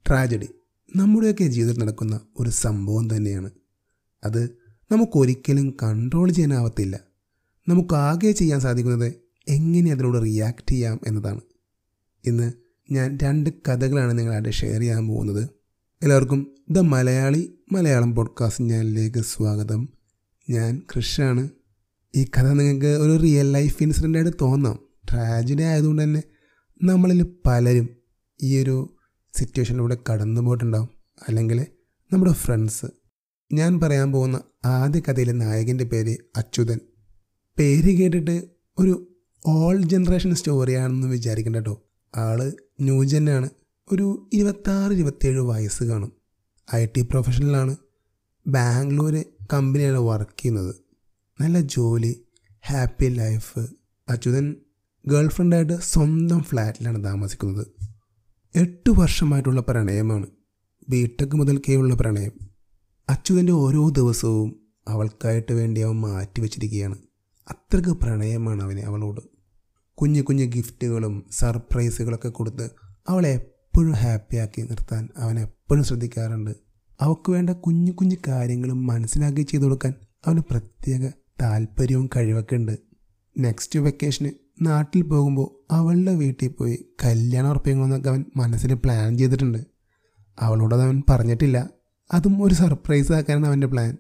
tragedy നമ്മുടെയൊക്കെ ജീവിതത്തിൽ നടക്കുന്ന ഒരു സംഭവം തന്നെയാണ് അത് നമുക്കൊരിക്കലും കൺട്രോൾ ചെയ്യാനാവത്തില്ല നമുക്കാകെ ചെയ്യാൻ സാധിക്കുന്നത് എങ്ങനെ അതിനോട് റിയാക്ട് ചെയ്യാം എന്നതാണ് ഇന്ന് ഞാൻ രണ്ട് കഥകളാണ് നിങ്ങളായിട്ട് ഷെയർ ചെയ്യാൻ പോകുന്നത് എല്ലാവർക്കും ദ മലയാളി മലയാളം പോഡ്കാസ്റ്റ് ചാനലിലേക്ക് സ്വാഗതം ഞാൻ കൃഷാണ് ഈ കഥ നിങ്ങൾക്ക് ഒരു റിയൽ ലൈഫ് ഇൻസിഡൻ്റ് ആയിട്ട് തോന്നാം ട്രാജഡി ആയതുകൊണ്ട് തന്നെ നമ്മളിൽ പലരും ഈ ഒരു സിറ്റുവേഷനിലൂടെ കടന്നു പോയിട്ടുണ്ടാവും അല്ലെങ്കിൽ നമ്മുടെ ഫ്രണ്ട്സ് ഞാൻ പറയാൻ പോകുന്ന ആദ്യ കഥയിലെ നായകൻ്റെ പേര് അച്യുതൻ പേര് കേട്ടിട്ട് ഒരു ഓൾഡ് ജനറേഷൻ സ്റ്റോറിയാണെന്ന് വിചാരിക്കണ്ട കേട്ടോ ആള് ന്യൂജനാണ് ഒരു ഇരുപത്താറ് ഇരുപത്തേഴ് വയസ്സ് കാണും ഐ ടി പ്രൊഫഷണലാണ് ബാംഗ്ലൂർ കമ്പനിയാണ് വർക്ക് ചെയ്യുന്നത് നല്ല ജോലി ഹാപ്പി ലൈഫ് അച്യുതൻ ഗേൾഫ്രണ്ടായിട്ട് സ്വന്തം ഫ്ലാറ്റിലാണ് താമസിക്കുന്നത് എട്ട് വർഷമായിട്ടുള്ള പ്രണയമാണ് ബിടെക് മുതൽക്കേയുള്ള പ്രണയം അച്യുതൻ്റെ ഓരോ ദിവസവും അവൾക്കായിട്ട് വേണ്ടി അവൻ മാറ്റി വെച്ചിരിക്കുകയാണ് അത്രയ്ക്ക് പ്രണയമാണ് അവന് അവളോട് കുഞ്ഞു കുഞ്ഞു ഗിഫ്റ്റുകളും സർപ്രൈസുകളൊക്കെ കൊടുത്ത് അവളെ എപ്പോഴും ഹാപ്പിയാക്കി നിർത്താൻ അവൻ എപ്പോഴും ശ്രദ്ധിക്കാറുണ്ട് അവൾക്ക് വേണ്ട കുഞ്ഞു കുഞ്ഞു കാര്യങ്ങളും മനസ്സിലാക്കി ചെയ്തു കൊടുക്കാൻ അവന് പ്രത്യേക താല്പര്യവും കഴിവൊക്കെ ഉണ്ട് നെക്സ്റ്റ് വെക്കേഷന് നാട്ടിൽ പോകുമ്പോൾ അവളുടെ വീട്ടിൽ പോയി കല്യാണം ഉറപ്പിക്കണമെന്നൊക്കെ അവൻ മനസ്സിൽ പ്ലാൻ ചെയ്തിട്ടുണ്ട് അവളോടത് അവൻ പറഞ്ഞിട്ടില്ല അതും ഒരു സർപ്രൈസ് ആക്കാനാണ് അവൻ്റെ പ്ലാൻ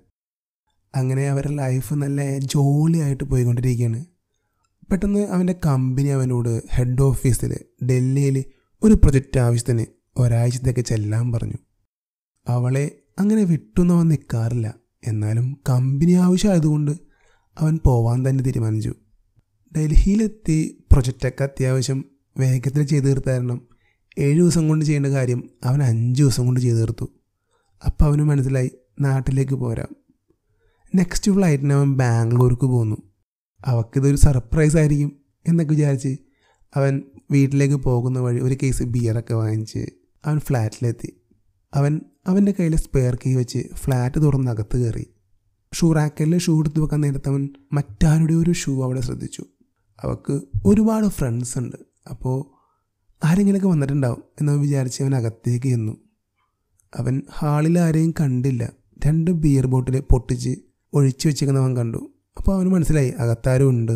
അങ്ങനെ അവരുടെ ലൈഫ് നല്ല ജോളിയായിട്ട് പോയിക്കൊണ്ടിരിക്കുകയാണ് പെട്ടെന്ന് അവൻ്റെ കമ്പനി അവനോട് ഹെഡ് ഓഫീസിൽ ഡൽഹിയിൽ ഒരു പ്രൊജക്റ്റ് ആവശ്യത്തിന് ഒരാഴ്ചത്തേക്ക് ചെല്ലാൻ പറഞ്ഞു അവളെ അങ്ങനെ വിട്ടൊന്നും അവൻ നിൽക്കാറില്ല എന്നാലും കമ്പനി ആവശ്യമായതുകൊണ്ട് അവൻ പോവാൻ തന്നെ തീരുമാനിച്ചു ഡൽഹിയിലെത്തി പ്രൊജക്റ്റൊക്കെ അത്യാവശ്യം വേഗത്തിൽ ചെയ്തു തീർത്താരണം ഏഴ് ദിവസം കൊണ്ട് ചെയ്യേണ്ട കാര്യം അവൻ അഞ്ച് ദിവസം കൊണ്ട് ചെയ്തു തീർത്തു അപ്പോൾ അവന് മനസ്സിലായി നാട്ടിലേക്ക് പോരാം നെക്സ്റ്റ് ഫ്ലൈറ്റിന് അവൻ ബാംഗ്ലൂർക്ക് പോന്നു അവൾക്കിതൊരു സർപ്രൈസ് ആയിരിക്കും എന്നൊക്കെ വിചാരിച്ച് അവൻ വീട്ടിലേക്ക് പോകുന്ന വഴി ഒരു കേസ് ബിയറൊക്കെ വാങ്ങിച്ച് അവൻ ഫ്ലാറ്റിലെത്തി അവൻ അവൻ്റെ കയ്യിൽ സ്പെയർ കീ വെച്ച് ഫ്ലാറ്റ് തുറന്ന് അകത്ത് കയറി ഷൂ റാക്കലിൽ ഷൂ എടുത്ത് വെക്കാൻ നേരത്ത് അവൻ മറ്റാരുടെ ഒരു ഷൂ അവിടെ ശ്രദ്ധിച്ചു അവൾക്ക് ഒരുപാട് ഫ്രണ്ട്സ് ഉണ്ട് അപ്പോൾ ആരെങ്കിലുമൊക്കെ വന്നിട്ടുണ്ടാവും എന്ന് വിചാരിച്ച് അവൻ അകത്തേക്ക് ചെന്നു അവൻ ഹാളിൽ ആരെയും കണ്ടില്ല രണ്ട് ബിയർ ബോട്ടിൽ പൊട്ടിച്ച് ഒഴിച്ചു വെച്ചിരിക്കുന്നവൻ കണ്ടു അപ്പോൾ അവന് മനസ്സിലായി അകത്താരും ഉണ്ട്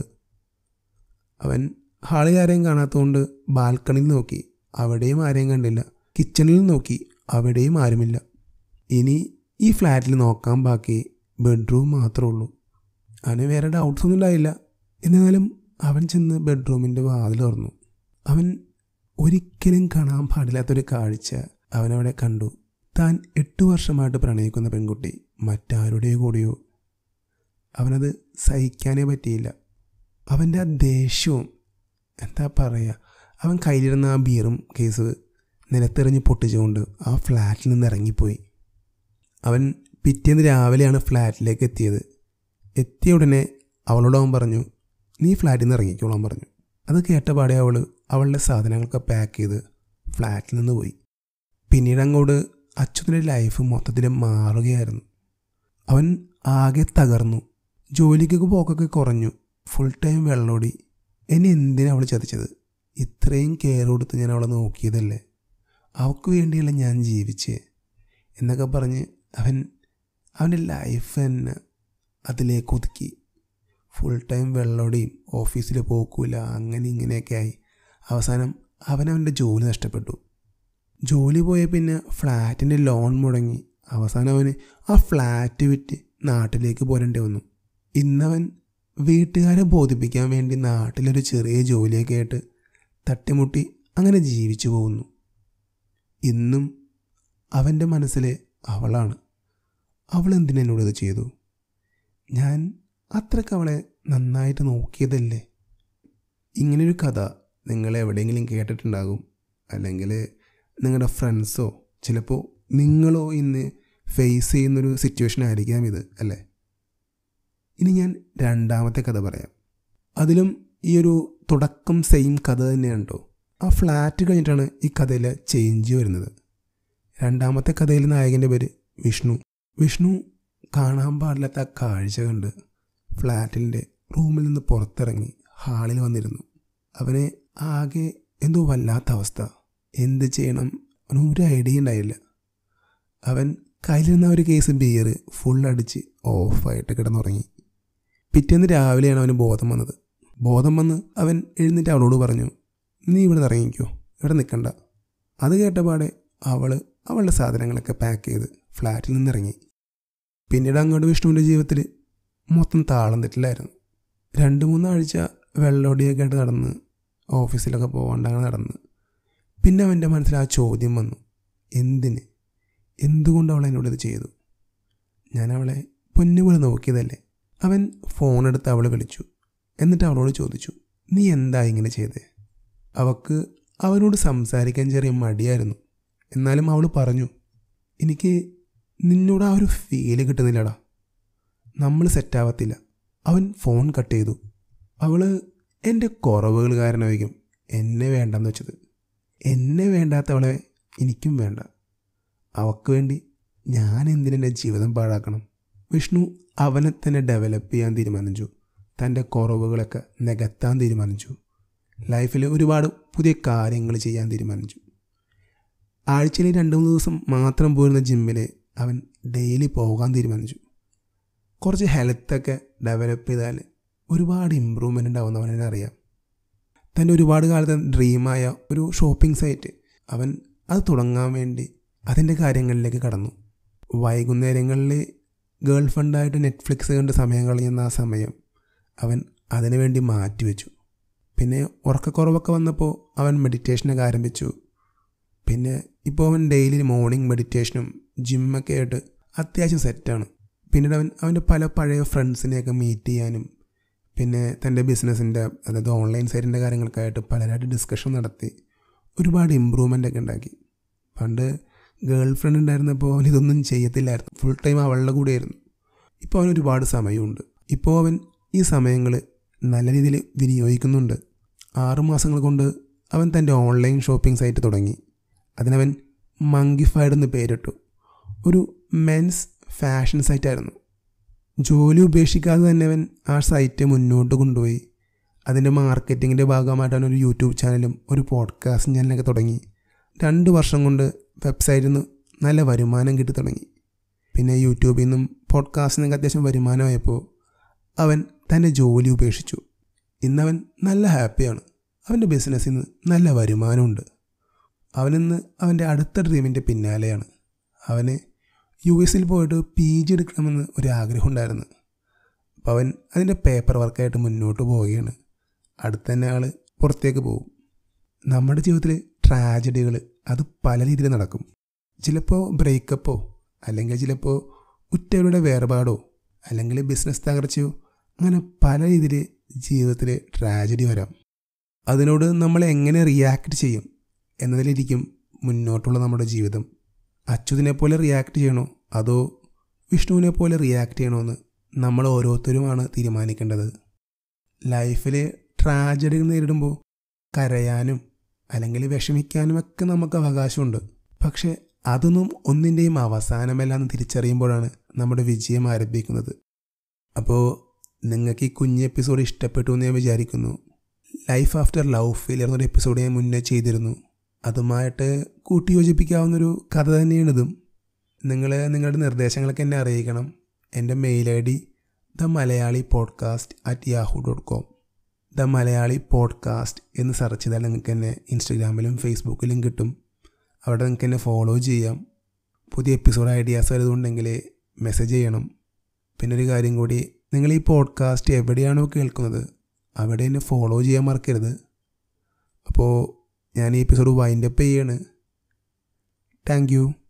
അവൻ ഹാളിൽ ആരെയും കാണാത്തതുകൊണ്ട് ബാൽക്കണിയിൽ നോക്കി അവിടെയും ആരെയും കണ്ടില്ല കിച്ചണിൽ നോക്കി അവിടെയും ആരുമില്ല ഇനി ഈ ഫ്ലാറ്റിൽ നോക്കാൻ ബാക്കി ബെഡ്റൂം മാത്രമേ ഉള്ളൂ അവന് വേറെ ഡൗട്ട്സ് ഒന്നും ഉണ്ടായില്ല എന്നിരുന്നാലും അവൻ ചെന്ന് ബെഡ്റൂമിൻ്റെ വാതിൽ തുറന്നു അവൻ ഒരിക്കലും കാണാൻ പാടില്ലാത്തൊരു കാഴ്ച അവനവിടെ കണ്ടു താൻ എട്ട് വർഷമായിട്ട് പ്രണയിക്കുന്ന പെൺകുട്ടി മറ്റാരുടെ കൂടെയോ അവനത് സഹിക്കാനേ പറ്റിയില്ല അവൻ്റെ ആ ദേഷ്യവും എന്താ പറയുക അവൻ കയ്യിലിരുന്ന ആ ബീറും കേസ് നിലത്തെറിഞ്ഞ് പൊട്ടിച്ചുകൊണ്ട് ആ ഫ്ലാറ്റിൽ നിന്ന് ഇറങ്ങിപ്പോയി അവൻ പിറ്റേന്ന് രാവിലെയാണ് ഫ്ലാറ്റിലേക്ക് എത്തിയത് എത്തിയ ഉടനെ അവളോട് അവൻ പറഞ്ഞു നീ ഫ്ലാറ്റിൽ നിന്ന് ഇറങ്ങിക്കോളാൻ പറഞ്ഞു അത് കേട്ട പാടെ അവൾ അവളുടെ സാധനങ്ങളൊക്കെ പാക്ക് ചെയ്ത് ഫ്ലാറ്റിൽ നിന്ന് പോയി പിന്നീട് അങ്ങോട്ട് അച്യുതൻ്റെ ലൈഫ് മൊത്തത്തിൽ മാറുകയായിരുന്നു അവൻ ആകെ തകർന്നു ജോലിക്കൊക്കെ പോക്കൊക്കെ കുറഞ്ഞു ഫുൾ ടൈം വെള്ളോടി എന്നെ എന്തിനാ അവൾ ചതിച്ചത് ഇത്രയും കെയർ കൊടുത്ത് ഞാൻ അവളെ നോക്കിയതല്ലേ അവൾക്ക് വേണ്ടിയല്ല ഞാൻ ജീവിച്ചേ എന്നൊക്കെ പറഞ്ഞ് അവൻ അവൻ്റെ ലൈഫ് തന്നെ അതിലേക്ക് ഒതുക്കി ഫുൾ ടൈം വെള്ളോടെയും ഓഫീസിൽ പോക്കൂല അങ്ങനെ ഇങ്ങനെയൊക്കെ ആയി അവസാനം അവനവൻ്റെ ജോലി നഷ്ടപ്പെട്ടു ജോലി പോയ പിന്നെ ഫ്ലാറ്റിൻ്റെ ലോൺ മുടങ്ങി അവസാനം അവന് ആ ഫ്ലാറ്റ് വിറ്റ് നാട്ടിലേക്ക് പോരേണ്ടി വന്നു ഇന്നവൻ വീട്ടുകാരെ ബോധിപ്പിക്കാൻ വേണ്ടി നാട്ടിലൊരു ചെറിയ ജോലിയൊക്കെ ആയിട്ട് തട്ടിമുട്ടി അങ്ങനെ ജീവിച്ചു പോകുന്നു ഇന്നും അവൻ്റെ മനസ്സിൽ അവളാണ് അവൾ എന്തിനെന്നോട് ഇത് ചെയ്തു ഞാൻ അത്രയ്ക്ക് അവളെ നന്നായിട്ട് നോക്കിയതല്ലേ ഇങ്ങനൊരു കഥ നിങ്ങൾ എവിടെയെങ്കിലും കേട്ടിട്ടുണ്ടാകും അല്ലെങ്കിൽ നിങ്ങളുടെ ഫ്രണ്ട്സോ ചിലപ്പോൾ നിങ്ങളോ ഇന്ന് ഫേസ് ചെയ്യുന്നൊരു സിറ്റുവേഷൻ ആയിരിക്കാം ഇത് അല്ലേ ഇനി ഞാൻ രണ്ടാമത്തെ കഥ പറയാം അതിലും ഈ ഒരു തുടക്കം സെയിം കഥ തന്നെയാണ് കേട്ടോ ആ ഫ്ലാറ്റ് കഴിഞ്ഞിട്ടാണ് ഈ കഥയിലെ ചേഞ്ച് വരുന്നത് രണ്ടാമത്തെ കഥയിലെ നായകൻ്റെ പേര് വിഷ്ണു വിഷ്ണു കാണാൻ പാടില്ലാത്ത ആ കാഴ്ച കണ്ട് ഫ്ലാറ്റിൻ്റെ റൂമിൽ നിന്ന് പുറത്തിറങ്ങി ഹാളിൽ വന്നിരുന്നു അവനെ ആകെ എന്തോ വല്ലാത്ത അവസ്ഥ എന്ത് ചെയ്യണം അവന് ഒരു ഐഡിയ ഉണ്ടായില്ല അവൻ കയ്യിലിരുന്ന ഒരു കേസ് ബിയർ ഫുൾ അടിച്ച് ഓഫായിട്ട് കിടന്നുറങ്ങി പിറ്റേന്ന് രാവിലെയാണ് അവന് ബോധം വന്നത് ബോധം വന്ന് അവൻ എഴുന്നേറ്റ് അവളോട് പറഞ്ഞു നീ ഇവിടെ നിന്ന് ഇറങ്ങിക്കോ ഇവിടെ നിൽക്കണ്ട അത് കേട്ടപാടെ അവൾ അവളുടെ സാധനങ്ങളൊക്കെ പാക്ക് ചെയ്ത് ഫ്ലാറ്റിൽ നിന്നിറങ്ങി പിന്നീട് അങ്ങോട്ട് വിഷ്ണുവിൻ്റെ ജീവിതത്തിൽ മൊത്തം താളം തെറ്റിലായിരുന്നു രണ്ട് മൂന്നാഴ്ച വെള്ളോടിയൊക്കെ ആയിട്ട് നടന്ന് ഓഫീസിലൊക്കെ പോകാണ്ടാണ് നടന്ന് പിന്നെ അവൻ്റെ മനസ്സിൽ ആ ചോദ്യം വന്നു എന്തിന് എന്തുകൊണ്ട് അവൾ എന്നോട് ഇത് ചെയ്തു ഞാൻ അവളെ പൊന്നുപോലെ നോക്കിയതല്ലേ അവൻ ഫോണെടുത്ത് അവൾ വിളിച്ചു എന്നിട്ട് അവളോട് ചോദിച്ചു നീ എന്താ ഇങ്ങനെ ചെയ്തേ അവക്ക് അവനോട് സംസാരിക്കാൻ ചെറിയ മടിയായിരുന്നു എന്നാലും അവൾ പറഞ്ഞു എനിക്ക് നിന്നോട് ആ ഒരു ഫീല് കിട്ടുന്നില്ലടാ നമ്മൾ സെറ്റാവത്തില്ല അവൻ ഫോൺ കട്ട് ചെയ്തു അവൾ എൻ്റെ കുറവുകൾ കാരണമായിരിക്കും എന്നെ വേണ്ടെന്ന് വെച്ചത് എന്നെ വേണ്ടാത്തവളെ എനിക്കും വേണ്ട അവക്ക് വേണ്ടി ഞാൻ എന്തിനെൻ്റെ ജീവിതം പാഴാക്കണം വിഷ്ണു അവനെ തന്നെ ഡെവലപ്പ് ചെയ്യാൻ തീരുമാനിച്ചു തൻ്റെ കുറവുകളൊക്കെ നികത്താൻ തീരുമാനിച്ചു ലൈഫിൽ ഒരുപാട് പുതിയ കാര്യങ്ങൾ ചെയ്യാൻ തീരുമാനിച്ചു ആഴ്ചയിൽ രണ്ട് മൂന്ന് ദിവസം മാത്രം പോയിരുന്ന ജിമ്മിൽ അവൻ ഡെയിലി പോകാൻ തീരുമാനിച്ചു കുറച്ച് ഹെൽത്തൊക്കെ ഡെവലപ്പ് ചെയ്താൽ ഒരുപാട് ഇമ്പ്രൂവ്മെൻ്റ് ഉണ്ടാവുമെന്ന് അവനെ അറിയാം തൻ്റെ ഒരുപാട് കാലത്തെ ഡ്രീമായ ഒരു ഷോപ്പിംഗ് സൈറ്റ് അവൻ അത് തുടങ്ങാൻ വേണ്ടി അതിൻ്റെ കാര്യങ്ങളിലേക്ക് കടന്നു വൈകുന്നേരങ്ങളിൽ ഗേൾ ഫ്രണ്ടായിട്ട് നെറ്റ്ഫ്ലിക്സ് കണ്ട് സമയം കളയുന്ന ആ സമയം അവൻ അതിനു വേണ്ടി മാറ്റിവെച്ചു പിന്നെ ഉറക്കക്കുറവൊക്കെ വന്നപ്പോൾ അവൻ മെഡിറ്റേഷനൊക്കെ ആരംഭിച്ചു പിന്നെ ഇപ്പോൾ അവൻ ഡെയിലി മോർണിംഗ് മെഡിറ്റേഷനും ജിമ്മൊക്കെ ആയിട്ട് അത്യാവശ്യം സെറ്റാണ് പിന്നീട് അവൻ അവൻ്റെ പല പഴയ ഫ്രണ്ട്സിനെയൊക്കെ മീറ്റ് ചെയ്യാനും പിന്നെ തൻ്റെ ബിസിനസ്സിൻ്റെ അതായത് ഓൺലൈൻ സൈറ്റിൻ്റെ കാര്യങ്ങൾക്കായിട്ട് പലരായിട്ട് ഡിസ്കഷൻ നടത്തി ഒരുപാട് ഇമ്പ്രൂവ്മെൻ്റ് ഒക്കെ ഉണ്ടാക്കി പണ്ട് ഗേൾ ഫ്രണ്ട് ഉണ്ടായിരുന്നപ്പോൾ അവൻ ഇതൊന്നും ചെയ്യത്തില്ലായിരുന്നു ഫുൾ ടൈം അവളുടെ കൂടെയായിരുന്നു ഇപ്പോൾ അവന് ഒരുപാട് സമയമുണ്ട് ഇപ്പോൾ അവൻ ഈ സമയങ്ങൾ നല്ല രീതിയിൽ വിനിയോഗിക്കുന്നുണ്ട് ആറ് മാസങ്ങൾ കൊണ്ട് അവൻ തൻ്റെ ഓൺലൈൻ ഷോപ്പിംഗ് സൈറ്റ് തുടങ്ങി അതിനവൻ മങ്കിഫൈഡ് എന്ന് പേരിട്ടു ഒരു മെൻസ് ഫാഷൻ സൈറ്റായിരുന്നു ജോലി ഉപേക്ഷിക്കാതെ തന്നെ അവൻ ആ സൈറ്റ് മുന്നോട്ട് കൊണ്ടുപോയി അതിൻ്റെ മാർക്കറ്റിങ്ങിൻ്റെ ഭാഗമായിട്ട് അവൻ ഒരു യൂട്യൂബ് ചാനലും ഒരു പോഡ്കാസ്റ്റ് ചാനലൊക്കെ തുടങ്ങി രണ്ട് വർഷം കൊണ്ട് വെബ്സൈറ്റിൽ നിന്ന് നല്ല വരുമാനം കിട്ടി തുടങ്ങി പിന്നെ യൂട്യൂബിൽ നിന്നും പോഡ്കാസ്റ്റിൽ നിന്നൊക്കെ അത്യാവശ്യം വരുമാനമായപ്പോൾ അവൻ തൻ്റെ ജോലി ഉപേക്ഷിച്ചു ഇന്നവൻ നല്ല ഹാപ്പിയാണ് അവൻ്റെ ബിസിനസ്സിൽ നിന്ന് നല്ല വരുമാനമുണ്ട് അവനിന്ന് അവൻ്റെ അടുത്ത ഡ്രീമിൻ്റെ പിന്നാലെയാണ് അവന് യു എസിൽ പോയിട്ട് പി ജി എടുക്കണമെന്ന് ഒരു ആഗ്രഹം ഉണ്ടായിരുന്നു അപ്പോൾ അവൻ അതിൻ്റെ പേപ്പർ വർക്കായിട്ട് മുന്നോട്ട് പോവുകയാണ് അടുത്ത തന്നെ ആൾ പുറത്തേക്ക് പോകും നമ്മുടെ ജീവിതത്തിൽ ട്രാജഡികൾ അത് പല രീതിയിൽ നടക്കും ചിലപ്പോൾ ബ്രേക്കപ്പോ അല്ലെങ്കിൽ ചിലപ്പോൾ ഉറ്റവരുടെ വേർപാടോ അല്ലെങ്കിൽ ബിസിനസ് തകർച്ചയോ അങ്ങനെ പല രീതിയിൽ ജീവിതത്തിൽ ട്രാജഡി വരാം അതിനോട് നമ്മൾ എങ്ങനെ റിയാക്ട് ചെയ്യും എന്നതിലിരിക്കും മുന്നോട്ടുള്ള നമ്മുടെ ജീവിതം അച്യുതിനെ പോലെ റിയാക്ട് ചെയ്യണോ അതോ വിഷ്ണുവിനെ പോലെ റിയാക്ട് ചെയ്യണോ എന്ന് നമ്മൾ ഓരോരുത്തരുമാണ് തീരുമാനിക്കേണ്ടത് ലൈഫിൽ ട്രാജഡികൾ നേരിടുമ്പോൾ കരയാനും അല്ലെങ്കിൽ വിഷമിക്കാനും ഒക്കെ നമുക്ക് അവകാശമുണ്ട് പക്ഷേ അതൊന്നും ഒന്നിൻ്റെയും അവസാനമല്ലാന്ന് തിരിച്ചറിയുമ്പോഴാണ് നമ്മുടെ വിജയം ആരംഭിക്കുന്നത് അപ്പോൾ നിങ്ങൾക്ക് ഈ കുഞ്ഞ് എപ്പിസോഡ് ഇഷ്ടപ്പെട്ടു എന്ന് ഞാൻ വിചാരിക്കുന്നു ലൈഫ് ആഫ്റ്റർ ലവ് ഫെയിലിയർ എന്നൊരു എപ്പിസോഡ് ഞാൻ മുന്നേ ചെയ്തിരുന്നു അതുമായിട്ട് കൂട്ടിയോജിപ്പിക്കാവുന്നൊരു കഥ തന്നെയാണിതും നിങ്ങൾ നിങ്ങളുടെ നിർദ്ദേശങ്ങളൊക്കെ എന്നെ അറിയിക്കണം എൻ്റെ mail I D the Malayali podcast at Yahoo dot com the Malayali podcast എന്ന് സെർച്ച് ചെയ്താൽ നിങ്ങൾക്ക് എന്നെ ഇൻസ്റ്റഗ്രാമിലും ഫേസ്ബുക്കിലും കിട്ടും അവിടെ നിങ്ങൾക്ക് എന്നെ ഫോളോ ചെയ്യാം പുതിയ എപ്പിസോഡ് ഐഡിയാസ് വരുന്നുണ്ടെങ്കിൽ മെസ്സേജ് ചെയ്യണം പിന്നെ ഒരു കാര്യം കൂടി നിങ്ങൾ ഈ പോഡ്കാസ്റ്റ് എവിടെയാണോ കേൾക്കുന്നത് അവിടെ എന്നെ ഫോളോ ചെയ്യാൻ മറക്കരുത് അപ്പോൾ ഞാൻ ഈ എപ്പിസോഡ് വൈൻഡപ്പ് ചെയ്യാണ് താങ്ക് യു